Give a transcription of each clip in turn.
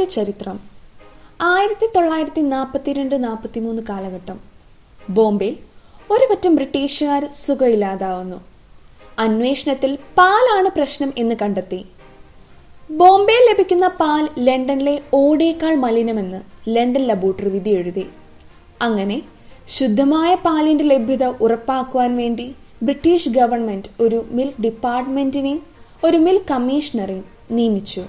ചരിത്രം ആയിരത്തി തൊള്ളായിരത്തി നാൽപ്പത്തിരണ്ട് നാൽപ്പത്തിമൂന്ന് കാലഘട്ടം ബോംബെയിൽ ഒരു പറ്റം ബ്രിട്ടീഷുകാർ സുഖമില്ലാതാവുന്നു അന്വേഷണത്തിൽ പാലാണ് പ്രശ്നം എന്ന് കണ്ടെത്തി ബോംബെയിൽ ലഭിക്കുന്ന പാൽ ലണ്ടനിലെ ഓടേക്കാൾ മലിനമെന്ന് ലണ്ടൻ ലബോറട്ടറി വിധി എഴുതി അങ്ങനെ ശുദ്ധമായ പാലിന്റെ ലഭ്യത ഉറപ്പാക്കുവാൻ വേണ്ടി ബ്രിട്ടീഷ് ഗവൺമെന്റ് ഒരു മിൽക്ക് ഡിപ്പാർട്ട്മെന്റിനെയും ഒരു മിൽക്ക് കമ്മീഷണറെയും നിയമിച്ചു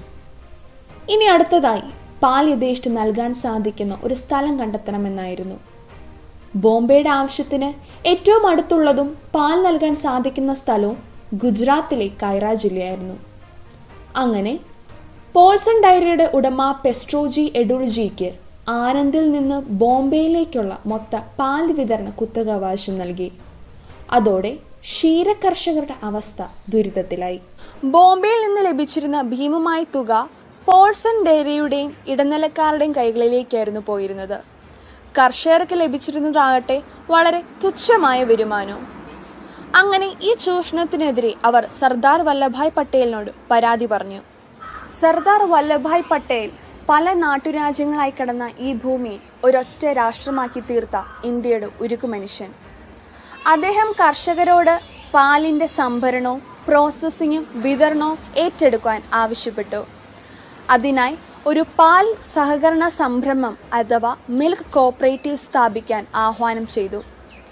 ഇനി അടുത്തതായി പാൽ യഥേഷ്ടം നൽകാൻ സാധിക്കുന്ന ഒരു സ്ഥലം കണ്ടെത്തണമെന്നായിരുന്നു ബോംബെയുടെ ആവശ്യത്തിന് ഏറ്റവും അടുത്തുള്ളതും പാൽ നൽകാൻ സാധിക്കുന്ന സ്ഥലവും ഗുജറാത്തിലെ കൈറ ജില്ലയായിരുന്നു അങ്ങനെ പോൾസൺ ഡയറിയുടെ ഉടമ പെസ്ട്രോജി എഡുൾജിക്ക് ആനന്ദിൽ നിന്ന് ബോംബെയിലേക്കുള്ള മൊത്ത പാൽ വിതരണ കുത്തകാവകാശം നൽകി അതോടെ ക്ഷീരകർഷകരുടെ അവസ്ഥ ദുരിതത്തിലായി ബോംബെയിൽ നിന്ന് ലഭിച്ചിരുന്ന ഭീമമായ തുക പോൾസൺ ഡയറിയുടെയും ഇടനിലക്കാരുടെയും കൈകളിലേക്കായിരുന്നു പോയിരുന്നത് കർഷകർക്ക് ലഭിച്ചിരുന്നതാകട്ടെ വളരെ തുച്ഛമായ വരുമാനവും അങ്ങനെ ഈ ചൂഷണത്തിനെതിരെ അവർ സർദാർ വല്ലഭായ് പട്ടേലിനോട് പരാതി പറഞ്ഞു സർദാർ വല്ലഭായ് പട്ടേൽ പല നാട്ടുരാജ്യങ്ങളായി കിടന്ന ഈ ഭൂമി ഒരൊറ്റ രാഷ്ട്രമാക്കി തീർത്ത ഇന്ത്യയുടെ ഉരുക്കു മനുഷ്യൻ അദ്ദേഹം കർഷകരോട് പാലിന്റെ സംഭരണവും പ്രോസസ്സിങ്ങും വിതരണവും ഏറ്റെടുക്കാൻ ആവശ്യപ്പെട്ടു അതിനായി ഒരു പാൽ സഹകരണ സംരംഭം അഥവാ മിൽക്ക് കോപ്പറേറ്റീവ് സ്ഥാപിക്കാൻ ആഹ്വാനം ചെയ്തു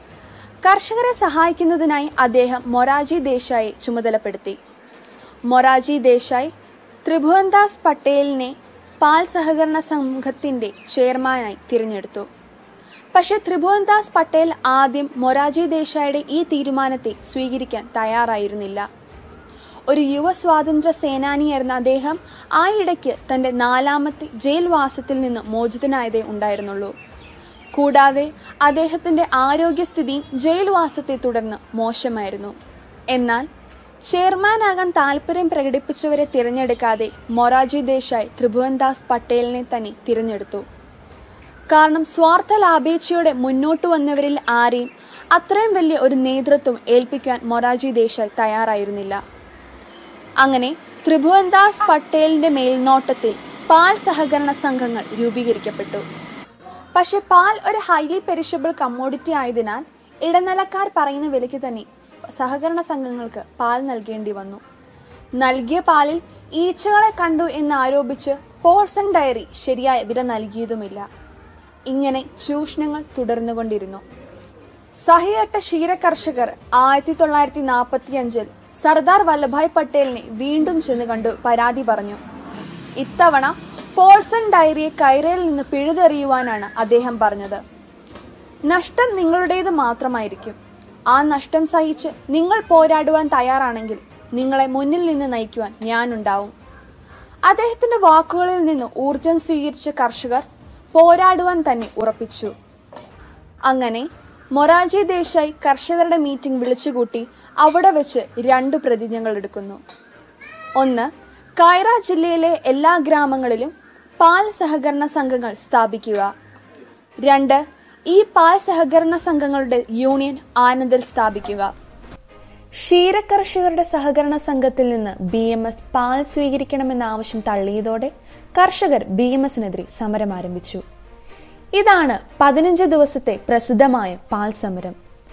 കർഷകരെ സഹായിക്കുന്നതിനായി അദ്ദേഹം മൊറാജി ദേശായി ചുമതലപ്പെടുത്തി മൊറാജി ദേശായി ത്രിഭുവൻദാസ് പട്ടേലിനെ പാൽ സഹകരണ സംഘത്തിന്റെ ചെയർമാനായി തിരഞ്ഞെടുത്തു പക്ഷെ ത്രിഭുവൻദാസ് പട്ടേൽ ആദ്യം മൊറാജി ദേശായിയുടെ ഈ തീരുമാനത്തെ സ്വീകരിക്കാൻ തയ്യാറായിരുന്നില്ല ഒരു യുവ സ്വാതന്ത്ര്യ സേനാനിയായിരുന്ന അദ്ദേഹം ആ ഇടയ്ക്ക് തന്റെ നാലാമത്തെ ജയിൽവാസത്തിൽ നിന്ന് മോചിതനായതേ ഉണ്ടായിരുന്നുള്ളൂ കൂടാതെ അദ്ദേഹത്തിന്റെ ആരോഗ്യസ്ഥിതി ജയിൽവാസത്തെ തുടർന്ന് മോശമായിരുന്നു എന്നാൽ ചെയർമാനാകാൻ താല്പര്യം പ്രകടിപ്പിച്ചവരെ തിരഞ്ഞെടുക്കാതെ മൊറാജി ദേശായി ത്രിഭുവൻദാസ് പട്ടേലിനെ തന്നെ തിരഞ്ഞെടുത്തു കാരണം സ്വാർത്ഥ ലാഭേച്ഛയോടെ മുന്നോട്ട് വന്നവരിൽ ആരെയും അത്രയും വലിയ ഒരു നേതൃത്വം ഏൽപ്പിക്കാൻ മൊറാജി ദേശായി തയ്യാറായിരുന്നില്ല അങ്ങനെ ത്രിഭുവൻദാസ് പട്ടേലിന്റെ മേൽനോട്ടത്തിൽ പാൽ സഹകരണ സംഘങ്ങൾ രൂപീകരിക്കപ്പെട്ടു പക്ഷെ പാൽ ഒരു ഹൈലി പെരിഷബിൾ കമ്മോഡിറ്റി ആയതിനാൽ ഇടനിലക്കാർ പറയുന്ന വിലയ്ക്ക് തന്നെ സഹകരണ സംഘങ്ങൾക്ക് പാൽ നൽകേണ്ടി വന്നു നൽകിയ പാലിൽ ഈച്ചകളെ കണ്ടു എന്ന് ആരോപിച്ച് പോൾസൺ ഡയറി ശരിയായ വില നൽകിയതുമില്ല ഇങ്ങനെ ചൂഷണങ്ങൾ തുടർന്നുകൊണ്ടിരുന്നു സഹിയട്ട ക്ഷീരകർഷകർ ആയിരത്തി തൊള്ളായിരത്തി നാൽപ്പത്തി അഞ്ചിൽ സർദാർ വല്ലഭായ് പട്ടേലിനെ വീണ്ടും ചെന്ന് കണ്ടു പരാതി പറഞ്ഞു ഇത്തവണ പോൾസൺ ഡയറിയെ കൈറയിൽ നിന്ന് പിഴുതെറിയുവാനാണ് അദ്ദേഹം പറഞ്ഞത് നഷ്ടം നിങ്ങളുടേത് മാത്രമായിരിക്കും ആ നഷ്ടം സഹിച്ച് നിങ്ങൾ പോരാടുവാൻ തയ്യാറാണെങ്കിൽ നിങ്ങളെ മുന്നിൽ നിന്ന് നയിക്കുവാൻ ഞാനുണ്ടാവും അദ്ദേഹത്തിന്റെ വാക്കുകളിൽ നിന്ന് ഊർജം സ്വീകരിച്ച കർഷകർ പോരാടുവാൻ തന്നെ ഉറപ്പിച്ചു അങ്ങനെ മൊറാജി ദേശായി കർഷകരുടെ മീറ്റിംഗ് വിളിച്ചുകൂട്ടി അവിടെ വെച്ച് രണ്ട് പ്രതിജ്ഞകൾ എടുക്കുന്നു ഒന്ന് കൈറ ജില്ലയിലെ എല്ലാ ഗ്രാമങ്ങളിലും പാൽ സഹകരണ സംഘങ്ങൾ സ്ഥാപിക്കുക രണ്ട് ഈ പാൽ സഹകരണ സംഘങ്ങളുടെ യൂണിയൻ ആനന്ദിൽ സ്ഥാപിക്കുക ക്ഷീരകർഷകരുടെ സഹകരണ സംഘത്തിൽ നിന്ന് ബി എം എസ് പാൽ സ്വീകരിക്കണമെന്ന ആവശ്യം തള്ളിയതോടെ കർഷകർ ബി എം എസിനെതിരെ സമരം ആരംഭിച്ചു ഇതാണ് പതിനഞ്ച് ദിവസത്തെ പ്രസിദ്ധമായ പാൽ സമരം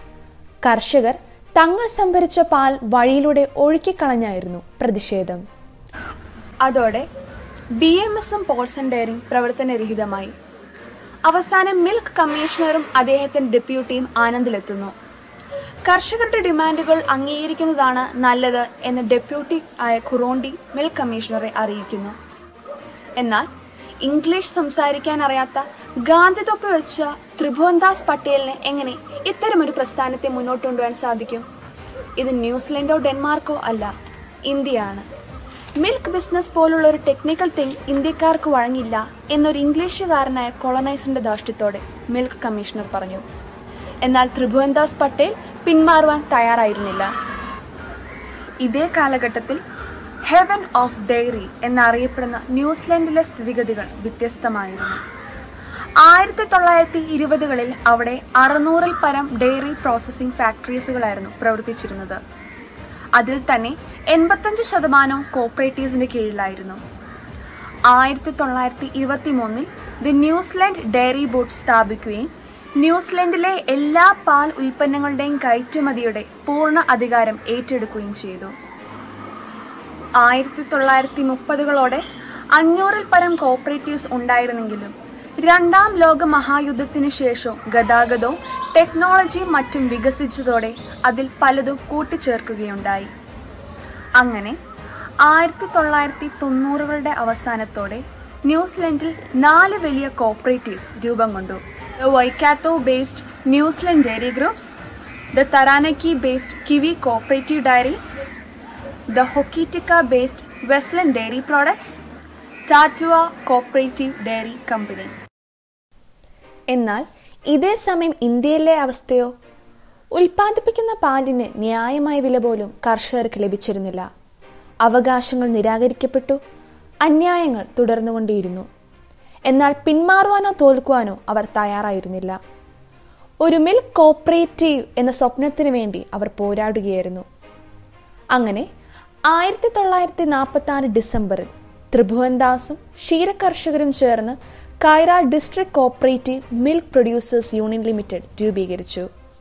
കർഷകർ തങ്ങൾ സംഭരിച്ച പാൽ വഴിയിലൂടെ ഒഴുക്കിക്കളഞ്ഞായിരുന്നു പ്രതിഷേധം അതോടെ ബി എം എസും പോൾസൺ ഡയറിയും പ്രവർത്തനരഹിതമായി അവസാനം മിൽക്ക് കമ്മീഷണറും അദ്ദേഹത്തിന്റെ ഡെപ്യൂട്ടിയും ആനന്ദിലെത്തുന്നു കർഷകരുടെ ഡിമാൻഡുകൾ അംഗീകരിക്കുന്നതാണ് നല്ലത് എന്ന് ഡെപ്യൂട്ടി ആയ ഖുറോണ്ടി മിൽക്ക് കമ്മീഷണറെ അറിയിക്കുന്നു എന്നാൽ ഇംഗ്ലീഷ് സംസാരിക്കാൻ അറിയാത്ത ഗാന്ധി തൊപ്പി വെച്ച ത്രിഭുവൻദാസ് പട്ടേലിന് എങ്ങനെ ഇത്തരമൊരു പ്രസ്ഥാനത്തെ മുന്നോട്ട് കൊണ്ടുപോകാൻ സാധിക്കും ഇത് ന്യൂസിലൻഡോ ഡെൻമാർക്കോ അല്ല ഇന്ത്യയാണ് മിൽക്ക് ബിസിനസ് പോലുള്ള ഒരു ടെക്നിക്കൽ തിങ് ഇന്ത്യക്കാർക്ക് വഴങ്ങില്ല എന്നൊരു ഇംഗ്ലീഷുകാരനായ കൊളനൈസറിന്റെ ധാർഷ്ട്യത്തോടെ മിൽക്ക് കമ്മീഷണർ പറഞ്ഞു എന്നാൽ ത്രിഭുവൻദാസ് പട്ടേൽ പിന്മാറുവാൻ തയ്യാറായിരുന്നില്ല ഇതേ കാലഘട്ടത്തിൽ ഹെവൻ ഓഫ് ഡെയറി എന്നറിയപ്പെടുന്ന ന്യൂസിലൻഡിലെ സ്ഥിതിഗതികൾ വ്യത്യസ്തമായിരുന്നു ആയിരത്തി തൊള്ളായിരത്തി ഇരുപതുകളിൽ അവിടെ അറുന്നൂറിൽ പരം ഡെയറി പ്രോസസ്സിംഗ് ഫാക്ടറീസുകളായിരുന്നു പ്രവർത്തിച്ചിരുന്നത് അതിൽ തന്നെ എൺപത്തഞ്ച് ശതമാനവും കോപ്പറേറ്റീവ്സിന്റെ കീഴിലായിരുന്നു ആയിരത്തി തൊള്ളായിരത്തി ഇരുപത്തി മൂന്നിൽ ദി ന്യൂസിലൻഡ് ഡയറി ബോർഡ് സ്ഥാപിക്കുകയും ന്യൂസിലൻഡിലെ എല്ലാ പാൽ ഉൽപ്പന്നങ്ങളുടെയും കയറ്റുമതിയുടെ പൂർണ്ണ അധികാരം ഏറ്റെടുക്കുകയും ചെയ്തു ആയിരത്തി തൊള്ളായിരത്തി മുപ്പതുകളോടെ അഞ്ഞൂറിൽ പരം കോപ്പറേറ്റീവ്സ് ഉണ്ടായിരുന്നെങ്കിലും രണ്ടാം ലോക മഹായുദ്ധത്തിനു ശേഷവും ഗതാഗതവും ടെക്നോളജിയും മറ്റും വികസിച്ചതോടെ അതിൽ പലതും കൂട്ടിച്ചേർക്കുകയുണ്ടായി അങ്ങനെ ആയിരത്തി തൊള്ളായിരത്തി തൊണ്ണൂറുകളുടെ അവസാനത്തോടെ ന്യൂസിലൻഡിൽ നാല് വലിയ കോപ്പറേറ്റീവ്സ് രൂപം കൊണ്ടു the Waikato based New Zealand dairy groups the Taranaki based Kiwi cooperative dairies the Hokitika based Westland dairy products Tatua cooperative dairy company എന്നാൽ ഇതേ സമയം ഇന്ത്യയിലെ അവസ്ഥയോ ഉൽപ്പാദിപ്പിക്കുന്ന പാലിന് ന്യായമായ വില പോലും കർഷകർക്ക് ലഭിച്ചിരുന്നില്ല അവകാശങ്ങൾ നിരാകരിക്കപ്പെട്ടു അന്യായങ്ങൾ തുടർന്നുകൊണ്ടേയിരുന്നു എന്നാൽ പിന്മാറുവാനോ തോൽക്കുവാനോ അവർ തയ്യാറായിരുന്നില്ല ഒരു മിൽക്ക് കോപ്പറേറ്റീവ് എന്ന സ്വപ്നത്തിനു വേണ്ടി അവർ പോരാടുകയായിരുന്നു അങ്ങനെ ആയിരത്തി തൊള്ളായിരത്തി നാൽപ്പത്തി ആറ് ഡിസംബറിൽ ത്രിഭുവൻദാസും ക്ഷീരകർഷകരും ചേർന്ന് Kaira district cooperative milk producers union limited രൂപീകരിച്ചു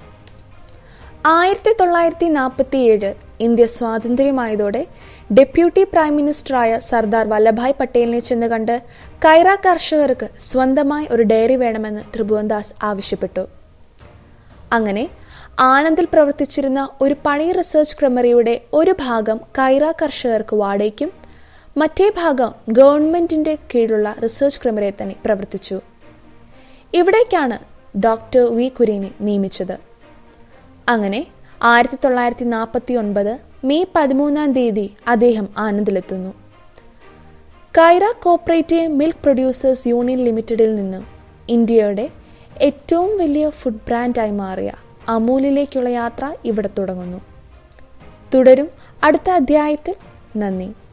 ആയിരത്തി തൊള്ളായിരത്തി നാൽപ്പത്തി ഏഴ് ഇന്ത്യ സ്വാതന്ത്ര്യമായതോടെ ഡെപ്യൂട്ടി പ്രൈം മിനിസ്റ്ററായ സർദാർ വല്ലഭായ് പട്ടേലിനെ ചെന്ന് കണ്ട് കൈറ കർഷകർക്ക് സ്വന്തമായി ഒരു ഡയറി വേണമെന്ന് ത്രിഭുവൻദാസ് ആവശ്യപ്പെട്ടു അങ്ങനെ ആനന്ദിൽ പ്രവർത്തിച്ചിരുന്ന ഒരു പണി റിസർച്ച് ക്രമറിയുടെ ഒരു ഭാഗം കൈറ കർഷകർക്ക് വാടകയ്ക്കും മറ്റേ ഭാഗം ഗവൺമെന്റിന്റെ കീഴിലുള്ള റിസർച്ച് ക്രമറിയെ തന്നെ പ്രവർത്തിച്ചു ഇവിടേക്കാണ് ഡോക്ടർ വി കുര്യനെ നിയമിച്ചത് അങ്ങനെ ആയിരത്തി തൊള്ളായിരത്തി നാൽപ്പത്തി ഒൻപത് മെയ് പതിമൂന്നാം തീയതി അദ്ദേഹം ആനന്ദിലെത്തുന്നു Kaira cooperative milk producers union ലിമിറ്റഡിൽ നിന്നും ഇന്ത്യയുടെ ഏറ്റവും വലിയ ഫുഡ് ബ്രാൻഡായി മാറിയ അമൂലിലേക്കുള്ള യാത്ര ഇവിടെ തുടങ്ങുന്നു തുടരും അടുത്ത അധ്യായത്തിൽ നന്ദി